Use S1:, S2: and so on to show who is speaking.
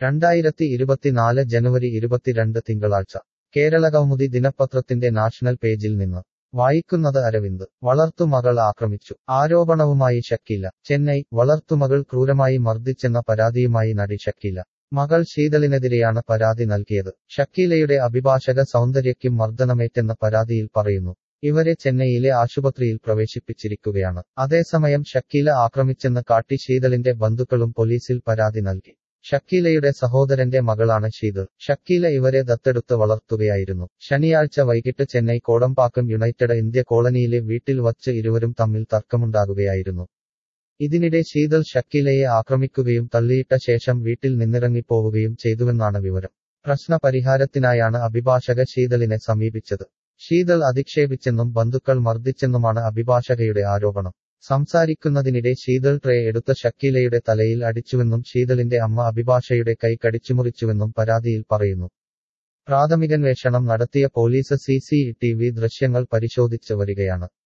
S1: രണ്ടായിരത്തി ഇരുപത്തിനാല് ജനുവരി ഇരുപത്തിരണ്ട് തിങ്കളാഴ്ച കേരള കൗമുദി ദിനപത്രത്തിന്റെ നാഷണൽ പേജിൽ നിന്ന് വായിക്കുന്നത് അരവിന്ദ് വളർത്തുമകൾ ആക്രമിച്ചു ആരോപണവുമായി ഷക്കീല ചെന്നൈ വളർത്തുമകൾ ക്രൂരമായി മർദ്ദിച്ചെന്ന പരാതിയുമായി നടി ഷക്കീല മകൾ ശീതളിനെതിരെയാണ് പരാതി നൽകിയത് ഷക്കീലയുടെ അഭിഭാഷക സൗന്ദര്യയ്ക്കും മർദ്ദനമേറ്റെന്ന പരാതിയിൽ പറയുന്നു ഇവരെ ചെന്നൈയിലെ ആശുപത്രിയിൽ പ്രവേശിപ്പിച്ചിരിക്കുകയാണ് അതേസമയം ഷക്കീല ആക്രമിച്ചെന്ന് കാട്ടി ശീതളിന്റെ ബന്ധുക്കളും പോലീസിൽ പരാതി നൽകി ഷക്കീലയുടെ സഹോദരന്റെ മകളാണ് ശീതൾ ഷക്കീല ഇവരെ ദത്തെടുത്ത് വളർത്തുകയായിരുന്നു ശനിയാഴ്ച വൈകിട്ട് ചെന്നൈ കോടമ്പാക്കം യുണൈറ്റഡ് ഇന്ത്യ കോളനിയിലെ വീട്ടിൽ വച്ച് ഇരുവരും തമ്മിൽ തർക്കമുണ്ടാകുകയായിരുന്നു ഇതിനിടെ ശീതൾ ഷക്കീലയെ ആക്രമിക്കുകയും തള്ളിയിട്ട ശേഷം വീട്ടിൽ നിന്നിറങ്ങിപ്പോവുകയും ചെയ്തുവെന്നാണ് വിവരം പ്രശ്ന പരിഹാരത്തിനായാണ് അഭിഭാഷക ശീതളിനെ സമീപിച്ചത് ശീതൾ അധിക്ഷേപിച്ചെന്നും ബന്ധുക്കൾ മർദ്ദിച്ചെന്നുമാണ് അഭിഭാഷകയുടെ ആരോപണം സംസാരിക്കുന്നതിനിടെ ശീതൾ ട്രേ എടുത്ത ഷക്കീലയുടെ തലയിൽ അടിച്ചുവെന്നും ശീതളിന്റെ അമ്മ അഭിഭാഷയുടെ കൈ കടിച്ചുമുറിച്ചുവെന്നും പരാതിയിൽ പറയുന്നു പ്രാഥമികന്വേഷണം നടത്തിയ police C C T V ദൃശ്യങ്ങൾ പരിശോധിച്ച് വരികയാണ്